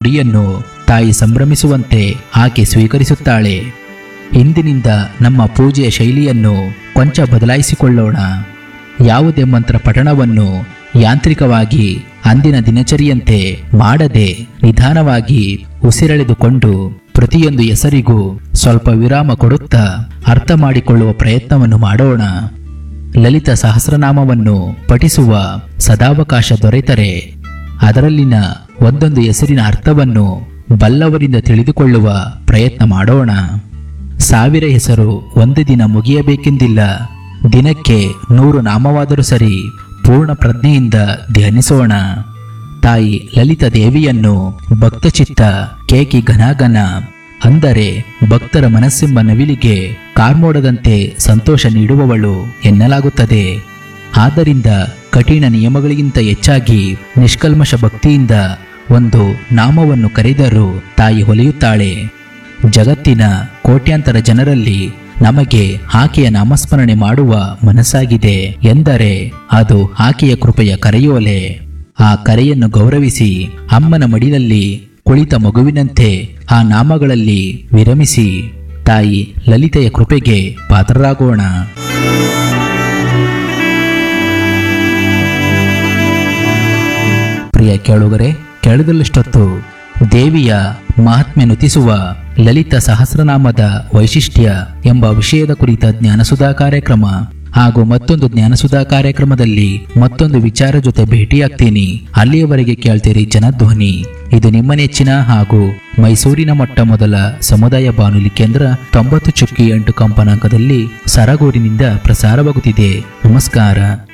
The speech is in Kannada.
ಮುಡಿಯನ್ನು ತಾಯಿ ಸಂಭ್ರಮಿಸುವಂತೆ ಆಕೆ ಸ್ವೀಕರಿಸುತ್ತಾಳೆ ಇಂದಿನಿಂದ ನಮ್ಮ ಪೂಜೆಯ ಶೈಲಿಯನ್ನು ಕೊಂಚ ಬದಲಾಯಿಸಿಕೊಳ್ಳೋಣ ಯಾವುದೇ ಮಂತ್ರ ಪಠಣವನ್ನು ಯಾಂತ್ರಿಕವಾಗಿ ಅಂದಿನ ದಿನಚರಿಯಂತೆ ಮಾಡದೆ ನಿಧಾನವಾಗಿ ಉಸಿರೆಳೆದುಕೊಂಡು ಪ್ರತಿಯೊಂದು ಹೆಸರಿಗೂ ಸ್ವಲ್ಪ ವಿರಾಮ ಕೊಡುತ್ತಾ ಅರ್ಥ ಮಾಡಿಕೊಳ್ಳುವ ಪ್ರಯತ್ನವನ್ನು ಮಾಡೋಣ ಲಲಿತ ಸಹಸ್ರನಾಮವನ್ನು ಪಠಿಸುವ ಸದಾವಕಾಶ ದೊರೆತರೆ ಅದರಲ್ಲಿನ ಒಂದೊಂದು ಹೆಸರಿನ ಅರ್ಥವನ್ನು ಬಲ್ಲವರಿಂದ ತಿಳಿದುಕೊಳ್ಳುವ ಪ್ರಯತ್ನ ಮಾಡೋಣ ಸಾವಿರ ಹೆಸರು ಒಂದು ದಿನ ಮುಗಿಯಬೇಕೆಂದಿಲ್ಲ ದಿನಕ್ಕೆ ನೂರು ನಾಮವಾದರೂ ಸರಿ ಪೂರ್ಣ ಪ್ರಜ್ಞೆಯಿಂದ ಧ್ಯಾನಿಸೋಣ ತಾಯಿ ಲಲಿತ ದೇವಿಯನ್ನು ಭಕ್ತಚಿತ್ತ ಕೇಕಿ ಘನಾಘನ ಅಂದರೆ ಭಕ್ತರ ಮನಸ್ಸೆಂಬ ನವಿಲಿಗೆ ಕಾರ್ಮೋಡದಂತೆ ಸಂತೋಷ ನೀಡುವವಳು ಎನ್ನಲಾಗುತ್ತದೆ ಆದ್ದರಿಂದ ಕಠಿಣ ನಿಯಮಗಳಿಗಿಂತ ಹೆಚ್ಚಾಗಿ ನಿಷ್ಕಲ್ಮಶ ಭಕ್ತಿಯಿಂದ ಒಂದು ನಾಮವನ್ನು ಕರೆದರೂ ತಾಯಿ ಹೊಲಿಯುತ್ತಾಳೆ ಜಗತ್ತಿನ ಕೋಟ್ಯಾಂತರ ಜನರಲ್ಲಿ ನಮಗೆ ಆಕೆಯ ನಾಮಸ್ಮರಣೆ ಮಾಡುವ ಮನಸ್ಸಾಗಿದೆ ಎಂದರೆ ಅದು ಆಕೆಯ ಕೃಪೆಯ ಕರೆಯೋಲೆ ಆ ಕರೆಯನ್ನು ಗೌರವಿಸಿ ಅಮ್ಮನ ಮಡಿಲಲ್ಲಿ ಕುಳಿತ ಮಗುವಿನಂತೆ ಆ ನಾಮಗಳಲ್ಲಿ ವಿರಮಿಸಿ ತಾಯಿ ಲಲಿತೆಯ ಕೃಪೆಗೆ ಪಾತ್ರರಾಗೋಣ ಪ್ರಿಯ ಕೇಳುಗರೆ ಕೇಳದಲ್ಲಷ್ಟೊತ್ತು ದೇವಿಯ ಮಹಾತ್ಮೆ ನುತಿಸುವ ಲಲಿತ ಸಹಸ್ರನಾಮದ ವೈಶಿಷ್ಟ್ಯ ಎಂಬ ವಿಷಯದ ಕುರಿತ ಜ್ಞಾನಸುಧಾ ಕಾರ್ಯಕ್ರಮ ಹಾಗೂ ಮತ್ತೊಂದು ಜ್ಞಾನಸುಧಾ ಕಾರ್ಯಕ್ರಮದಲ್ಲಿ ಮತ್ತೊಂದು ವಿಚಾರ ಜೊತೆ ಭೇಟಿಯಾಗ್ತೀನಿ ಅಲ್ಲಿಯವರೆಗೆ ಕೇಳ್ತೀರಿ ಜನಧ್ವನಿ ಇದು ನಿಮ್ಮ ನೆಚ್ಚಿನ ಹಾಗೂ ಮೈಸೂರಿನ ಮೊಟ್ಟ ಮೊದಲ ಸಮುದಾಯ ಬಾನುಲಿ ಕೇಂದ್ರ ತೊಂಬತ್ತು ಚುಕ್ಕಿ ಎಂಟು ಕಂಪನಾಂಕದಲ್ಲಿ ಸರಗೂರಿನಿಂದ ಪ್ರಸಾರವಾಗುತ್ತಿದೆ ನಮಸ್ಕಾರ